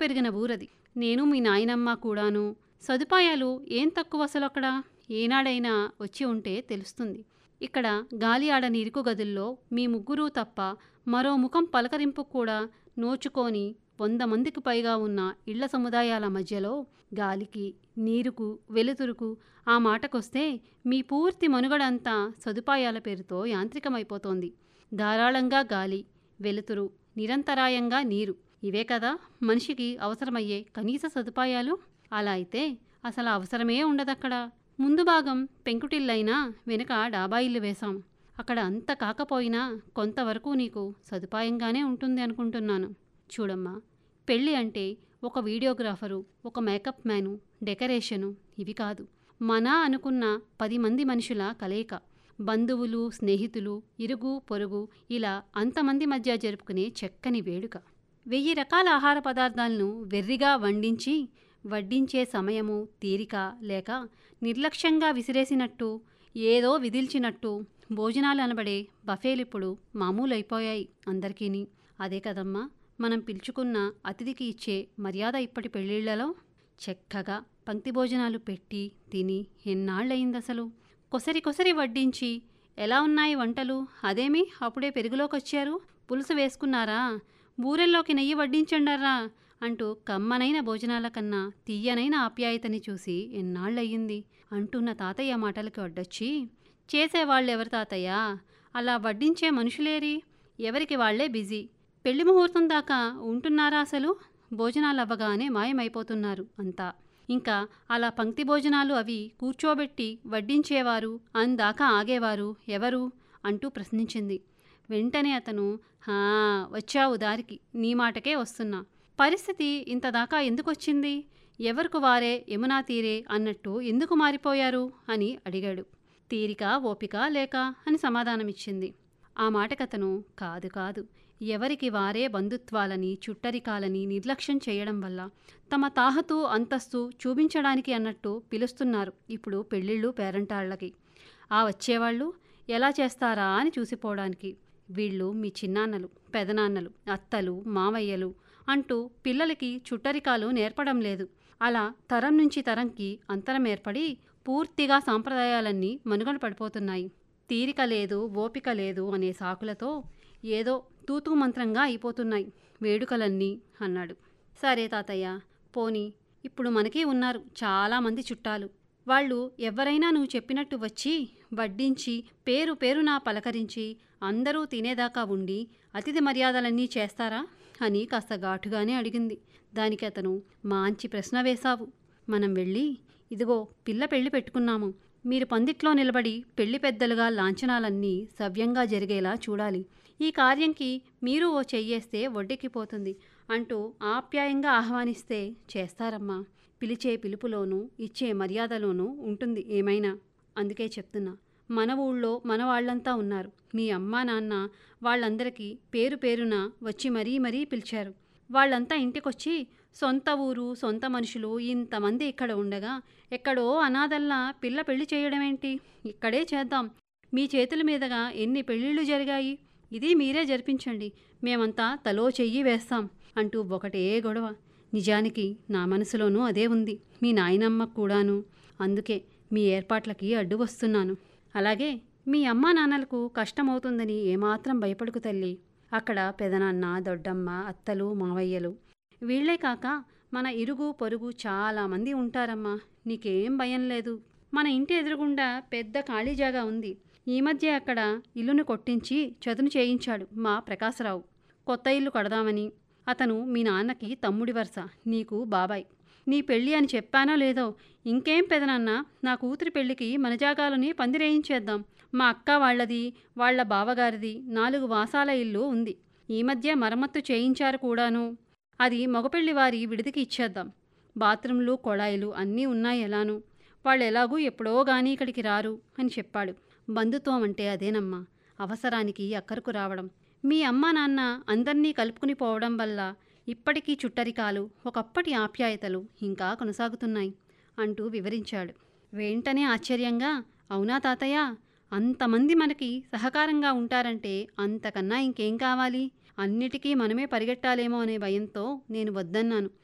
పెరిగిన ఊరది నేను మీ నాయనమ్మ కూడాను సదుపాయాలు ఏం తక్కువ అసలు అక్కడ ఏనాడైనా వచ్చి ఉంటే తెలుస్తుంది ఇక్కడ గాలి ఆడని ఇరుకు గదుల్లో మీ ముగ్గురు తప్ప మరో ముఖం పలకరింపు కూడా నోచుకొని వంద మందికి పైగా ఉన్న ఇళ్ల సముదాయాల మధ్యలో గాలికి నీరుకు వెలుతురుకు ఆ మాటకొస్తే మీ పూర్తి మనుగడంతా సదుపాయాల పేరుతో యాంత్రికమైపోతోంది ధారాళంగా గాలి వెలుతురు నిరంతరాయంగా నీరు ఇవే కదా మనిషికి అవసరమయ్యే కనీస సదుపాయాలు అలా అయితే అసలు అవసరమే ఉండదక్కడ ముందు భాగం పెంకుటిల్లైనా వెనుక డాబా ఇల్లు వేశాం అక్కడ అంత కాకపోయినా కొంతవరకు నీకు సదుపాయంగానే ఉంటుంది అనుకుంటున్నాను చూడమ్మా పెళ్ళి అంటే ఒక వీడియోగ్రాఫరు ఒక మేకప్ మ్యాను డెకరేషను ఇవి కాదు మన అనుకున్న పది మంది మనుషుల కలయిక బంధువులు స్నేహితులు ఇరుగు పొరుగు ఇలా అంతమంది మధ్య జరుపుకునే చక్కని వేడుక వెయ్యి రకాల ఆహార పదార్థాలను వెర్రిగా వండించి వడ్డించే సమయము తీరిక లేక నిర్లక్ష్యంగా విసిరేసినట్టు ఏదో విదిల్చినట్టు భోజనాలు అనబడే బఫేలిప్పుడు మామూలైపోయాయి అందరికీని అదే కదమ్మా మనం పిలుచుకున్న అతిథికి ఇచ్చే మర్యాద ఇప్పటి పెళ్ళిళ్లలో చక్కగా పంక్తి భోజనాలు పెట్టి తిని ఎన్నాళ్ళయిందసలు కొసరి కొసరి వడ్డించి ఎలా ఉన్నాయి వంటలు అదేమి అప్పుడే పెరుగులోకొచ్చారు పులుసు వేసుకున్నారా బూరెల్లోకి నెయ్యి వడ్డించండర్రా అంటూ కమ్మనైన భోజనాల కన్నా తీయనైన ఆప్యాయతని చూసి ఎన్నాళ్ళయ్యింది అంటున్న తాతయ్య మాటలకి అడ్డొచ్చి చేసేవాళ్ళెవరు తాతయ్య అలా వడ్డించే మనుషులేరి ఎవరికి వాళ్లే బిజీ పెళ్లి ముహూర్తం దాకా ఉంటున్నారా అసలు భోజనాలు అవ్వగానే మాయమైపోతున్నారు అంతా ఇంకా అలా పంక్తి భోజనాలు అవి కూర్చోబెట్టి వడ్డించేవారు అందాకా ఆగేవారు ఎవరు అంటూ ప్రశ్నించింది వెంటనే అతను హా వచ్చావు దారికి నీ మాటకే వస్తున్నా పరిస్థితి ఇంతదాకా ఎందుకొచ్చింది ఎవరికి వారే యమునా తీరే అన్నట్టు ఎందుకు మారిపోయారు అని అడిగాడు తీరిక ఓపిక లేక అని సమాధానమిచ్చింది ఆ మాటకతను కాదు కాదు ఎవరికి వారే బంధుత్వాలని చుట్టరికాలని నిర్లక్ష్యం చేయడం వల్ల తమ తాహతు అంతస్తు చూపించడానికి అన్నట్టు పిలుస్తున్నారు ఇప్పుడు పెళ్ళిళ్ళు పేరంటాళ్ళకి ఆ వచ్చేవాళ్ళు ఎలా చేస్తారా అని చూసిపోవడానికి వీళ్ళు మీ చిన్నాన్నలు పెదనాన్నలు అత్తలు మావయ్యలు అంటూ పిల్లలకి చుట్టరికాలు నేర్పడం లేదు అలా తరం నుంచి తరంకి అంతరం ఏర్పడి పూర్తిగా సాంప్రదాయాలన్నీ మనుగడ పడిపోతున్నాయి తీరిక లేదు ఓపిక లేదు అనే సాకులతో ఏదో తూతూ మంత్రంగా అయిపోతున్నాయి వేడుకలన్నీ అన్నాడు సరే తాతయ్య పోనీ ఇప్పుడు మనకి ఉన్నారు చాలామంది చుట్టాలు వాళ్ళు ఎవరైనా నువ్వు చెప్పినట్టు వచ్చి వడ్డించి పేరు పేరున పలకరించి అందరూ తినేదాకా ఉండి అతిథి మర్యాదలన్నీ చేస్తారా అని కాస్త ఘాటుగానే అడిగింది దానికి అతను మంచి ప్రశ్న వేశావు మనం వెళ్ళి ఇదిగో పిల్ల పెళ్లి పెట్టుకున్నాము మీరు పందిట్లో నిలబడి పెళ్లి పెద్దలుగా లాంఛనాలన్నీ సవ్యంగా జరిగేలా చూడాలి ఈ కార్యంకి మీరు ఓ చెయ్యేస్తే వడ్డెక్కిపోతుంది అంటూ ఆప్యాయంగా ఆహ్వానిస్తే చేస్తారమ్మా పిలిచే పిలుపులోనూ ఇచ్చే మర్యాదలోనూ ఉంటుంది ఏమైనా అందుకే చెప్తున్నా మన ఊళ్ళో మన వాళ్ళంతా ఉన్నారు మీ అమ్మా నాన్న వాళ్ళందరికీ పేరు పేరున వచ్చి మరీ మరీ పిలిచారు వాళ్ళంతా ఇంటికొచ్చి సొంత ఊరు సొంత మనుషులు ఇంతమంది ఇక్కడ ఉండగా ఎక్కడో అనాథల్లా పిల్ల పెళ్లి చేయడమేంటి ఇక్కడే చేద్దాం మీ చేతుల మీదుగా ఎన్ని పెళ్ళిళ్ళు జరిగాయి ఇది మీరే జరిపించండి మేమంతా తలో చెయ్యి వేస్తాం అంటూ ఒకటే గొడవ నిజానికి నా మనసులోనూ అదే ఉంది మీ నాయనమ్మ కూడాను అందుకే మీ ఏర్పాట్లకి అడ్డు వస్తున్నాను అలాగే మీ అమ్మా నాన్నలకు కష్టమవుతుందని ఏమాత్రం భయపడుకు తల్లి అక్కడ పెదనాన్న దొడ్డమ్మ అత్తలు మావయ్యలు వీళ్లే కాక మన ఇరుగు పొరుగు చాలామంది ఉంటారమ్మా నీకేం భయం లేదు మన ఇంటి ఎదురుగుండా పెద్ద ఖాళీ జాగా ఉంది ఈ మధ్య అక్కడ ఇల్లును కొట్టించి చదును చేయించాడు మా ప్రకాశరావు కొత్త ఇల్లు కడదామని అతను మీ నాన్నకి తమ్ముడి వరుస నీకు బాబాయ్ నీ పెళ్ళి అని చెప్పానో లేదో ఇంకేం పెదనన్న నా కూతురి పెళ్ళికి మన జాగాలని పందిరేయించేద్దాం మా అక్క వాళ్ళది వాళ్ళ బావగారిది నాలుగు వాసాల ఇల్లు ఉంది ఈ మధ్య మరమ్మత్తు చేయించారు కూడాను అది మగపెళ్లి వారి విడిదికి ఇచ్చేద్దాం బాత్రూంలు కొళాయిలు అన్నీ ఉన్నాయి ఎలాను వాళ్ళు ఎలాగూ ఎప్పుడో గానీ ఇక్కడికి రారు అని చెప్పాడు బంధుత్వం అంటే అదేనమ్మా అవసరానికి అక్కరకు రావడం మీ అమ్మా నాన్న అందర్నీ కలుపుకుని పోవడం వల్ల ఇప్పటికీ చుట్టరికాలు ఒకప్పటి ఆప్యాయతలు ఇంకా కొనసాగుతున్నాయి అంటూ వివరించాడు వెంటనే ఆశ్చర్యంగా అవునా తాతయ్య అంతమంది మనకి సహకారంగా ఉంటారంటే అంతకన్నా ఇంకేం కావాలి అన్నిటికీ మనమే పరిగెట్టాలేమో అనే భయంతో నేను వద్దన్నాను